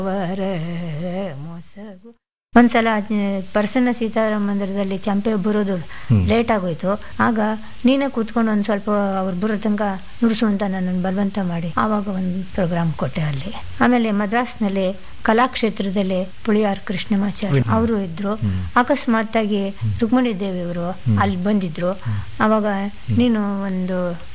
ವರ ಮೊಸಗು ಒಂದ್ಸಲ ಅದ್- ಪ್ರಸನ್ನ ಸೀತಾರಾಮ ಮಂದಿರದಲ್ಲಿ ಚಂಪೆ ಬರೋದು ಲೇಟ್ ಆಗೋಯ್ತು ಆಗ ನೀನೇ ಕೂತ್ಕೊಂಡು ಒಂದ್ ಸ್ವಲ್ಪ ಅವ್ರು ಬರೋ ತನಕ ನುಡಿಸು ಅಂತ ನನ್ನನ್ನು ಬಲವಂತ ಮಾಡಿ ಆವಾಗ ಒಂದು ಪ್ರೋಗ್ರಾಮ್ ಕೊಟ್ಟೆ ಅಲ್ಲಿ ಆಮೇಲೆ ಮದ್ರಾಸ್ನಲ್ಲಿ ಕಲಾಕ್ಷೇತ್ರದಲ್ಲಿ ಪುಳಿಯಾರ್ ಕೃಷ್ಣಮಾಚಾರ್ಯ ಅವರು ಇದ್ರು ಅಕಸ್ಮಾತ್ತಾಗಿ ರುಕ್ಮಿಣಿ ದೇವಿ ಅವರು ಅಲ್ಲಿ ಬಂದಿದ್ರು ಅವಾಗ ನೀನು ಒಂದು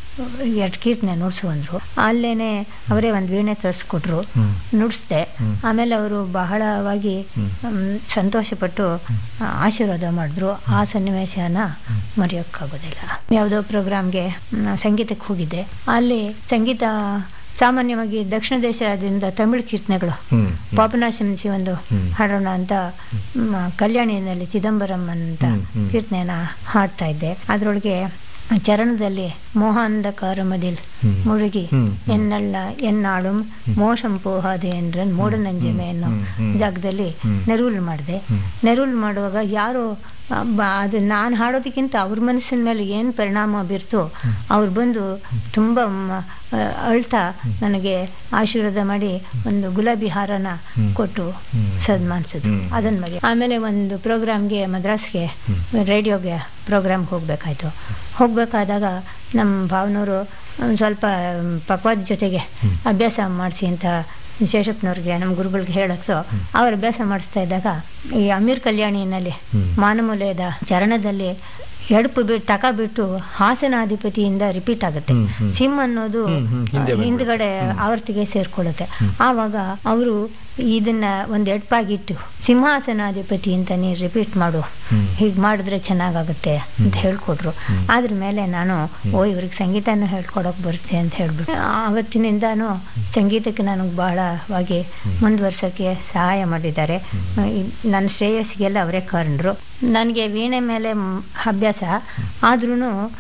ಎರಡು ಕೀರ್ತನೆ ನುಡ್ಸು ಅಂದ್ರು ಅಲ್ಲೇನೆ ಅವರೇ ಒಂದು ವೀಣೆ ತರಿಸ್ಕೊಟ್ರು ನುಡಿಸ್ದೆ ಆಮೇಲೆ ಅವರು ಬಹಳವಾಗಿ ಮ್, ಸಂತೋಷಪಟ್ಟು ಆ, ಆಶೀರ್ವಾದ ಮಾಡಿದ್ರು ಆ ಸನ್ನಿವೇಶನ ಮರೆಯೋಕ್ಕಾಗೋದಿಲ್ಲ ಯಾವುದೋ ಪ್ರೋಗ್ರಾಮ್ಗೆ ಸಂಗೀತಕ್ಕೆ ಹೋಗಿದ್ದೆ ಅಲ್ಲಿ ಸಂಗೀತ ಸಾಮಾನ್ಯವಾಗಿ ದಕ್ಷಿಣ ದೇಶದಿಂದ ತಮಿಳು ಕೀರ್ತನೆಗಳು ಹ್ಮ್ ಪಾಪನಾಶಂಸಿ ಒಂದು ಹಾಡೋಣ ಅಂತ ಮ್, ಕಲ್ಯಾಣಿನಲ್ಲಿ ಚಿದಂಬರಂ ಅಂತ ಕೀರ್ತನೆನ ಹಾಡ್ತಾ ಇದ್ದೆ ಅದರೊಳಗೆ ಚರಣದಲ್ಲಿ ಮೋಹಾಂಧಕಾರ ಮದಿಲ್ ಮುಳುಗಿ ಎನ್ನಳ್ಳ ಎನ್ನಾಳುಂ ಮೋಶಂ ಪೋಹಾದೆ ಎಂದ್ರನ್ ಮೂಢನಂಜಮೆ ಅನ್ನೋ ಜಾಗದಲ್ಲಿ ನೆರೂಲ್ ಮಾಡಿದೆ ನೆರೂಲ್ ಮಾಡುವಾಗ ಯಾರು ಆ, ಬ- ಅದು ನಾನು ಹಾಡೋದಕ್ಕಿಂತ ಅವ್ರ ಮನಸ್ಸಿನ ಮೇಲೆ ಏನು ಪರಿಣಾಮ ಬೀರ್ತೋ ಅವ್ರು ಬಂದು ತುಂಬ ಮ- ಆ, ಅಳ್ತಾ ನನಗೆ ಆಶೀರ್ವಾದ ಮಾಡಿ ಒಂದು ಗುಲಾಬಿ ಹಾರನ ಕೊಟ್ಟು ಸನ್ಮಾನಿಸಿದ್ರು ಅದನ್ನ ಮರಿ ಆಮೇಲೆ ಒಂದು ಪ್ರೋಗ್ರಾಮ್ಗೆ ಮದ್ರಾಸ್ಗೆ ರೇಡಿಯೋಗೆ ಪ್ರೋಗ್ರಾಮ್ಗೆ ಹೋಗ್ಬೇಕಾಯ್ತು ಹೋಗ್ಬೇಕಾದಾಗ ನಮ್ಮ ಭಾವನವರು ಒಂದು ಸ್ವಲ್ಪ ಪಕ್ವಾದ ಜೊತೆಗೆ ಅಭ್ಯಾಸ ಮಾಡಿಸಿ ಅಂತ ಶೇಷಪ್ಪನವ್ರಿಗೆ ನಮ್ಮ ಗುರುಗಳಿಗೆ ಹೇಳಕ್ಸೋ ಅವ್ರು ಅಭ್ಯಾಸ ಮಾಡಿಸ್ತಾ ಇದ್ದಾಗ ಈ ಅಮೀರ್ ಕಲ್ಯಾಣಿನಲ್ಲಿ ಮಾನಮೂಲೆಯದ ಚರಣದಲ್ಲಿ ಎಡಪು ಬಿಟ್ಟು ಟಕ ಬಿಟ್ಟು ಹಾಸನಾಧಿಪತಿಯಿಂದ ರಿಪೀಟ್ ಆಗುತ್ತೆ ಸಿಮ್ ಅನ್ನೋದು ಹಿಂದ್ಗಡೆ ಆವರ್ತಿಗೆ ಸೇರ್ಕೊಳ್ಳುತ್ತೆ ಆವಾಗ ಅವರು ಇದನ್ನ ಒಂದು ಎಡ್ಪಾಗಿಟ್ಟು ಸಿಂಹಾಸನಾಧಿಪತಿ ಅಂತ ನೀನು ರಿಪೀಟ್ ಮಾಡು ಹೀಗೆ ಮಾಡಿದ್ರೆ ಚೆನ್ನಾಗಾಗುತ್ತೆ ಅಂತ ಹೇಳ್ಕೊಟ್ರು ಅದ್ರ ಮೇಲೆ ನಾನು ಓ ಇವ್ರಿಗೆ ಸಂಗೀತನೂ ಹೇಳ್ಕೊಡೋಕೆ ಬರುತ್ತೆ ಅಂತ ಹೇಳ್ಬಿಟ್ಟು ಆವತ್ತಿನಿಂದಾನು ಸಂಗೀತಕ್ಕೆ ನನಗೆ ಬಹಳವಾಗಿ ಮುಂದುವರ್ಸೋಕ್ಕೆ ಸಹಾಯ ಮಾಡಿದ್ದಾರೆ ಈ- ನನ್ನ ಶ್ರೇಯಸ್ಸಿಗೆಲ್ಲ ಅವರೇ ಕಾರಣರು ನನಗೆ ವೀಣೆ ಮೇಲೆ ಮ್- ಅಭ್ಯಾಸ ಆದ್ರೂ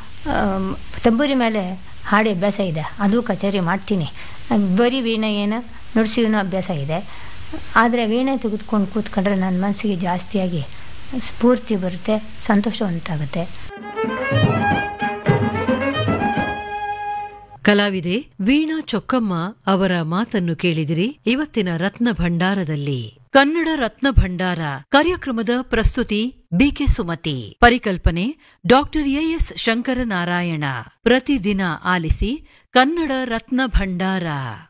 ತಂಬೂರಿ ಮೇಲೆ ಹಾಡಿ ಅಭ್ಯಾಸ ಇದೆ ಅದು ಕಚೇರಿ ಮಾಡ್ತೀನಿ ಬರೀ ವೀಣೆ ಏನು ನುಡಿಸಿನೂ ಅಭ್ಯಾಸ ಇದೆ ಆದರೆ ವೀಣೆ ತೆಗೆದುಕೊಂಡು ಕೂತ್ಕೊಂಡ್ರೆ ನನ್ನ ಮನಸ್ಸಿಗೆ ಜಾಸ್ತಿಯಾಗಿ ಸ್ಫೂರ್ತಿ ಬರುತ್ತೆ ಸಂತೋಷ ಉಂಟಾಗುತ್ತೆ ಕಲಾವಿದೆ ವೀಣಾ ಚೊಕ್ಕಮ್ಮ ಅವರ ಮಾತನ್ನು ಕೇಳಿದಿರಿ ಇವತ್ತಿನ ರತ್ನ ಭಂಡಾರದಲ್ಲಿ ಕನ್ನಡ ರತ್ನ ಭಂಡಾರ ಕಾರ್ಯಕ್ರಮದ ಪ್ರಸ್ತುತಿ ಬಿಕೆ ಸುಮತಿ ಪರಿಕಲ್ಪನೆ ಡಾಕ್ಟರ್ ಎಎಸ್ ಶಂಕರನಾರಾಯಣ ಪ್ರತಿದಿನ ಆಲಿಸಿ ಕನ್ನಡ ರತ್ನ ಭಂಡಾರ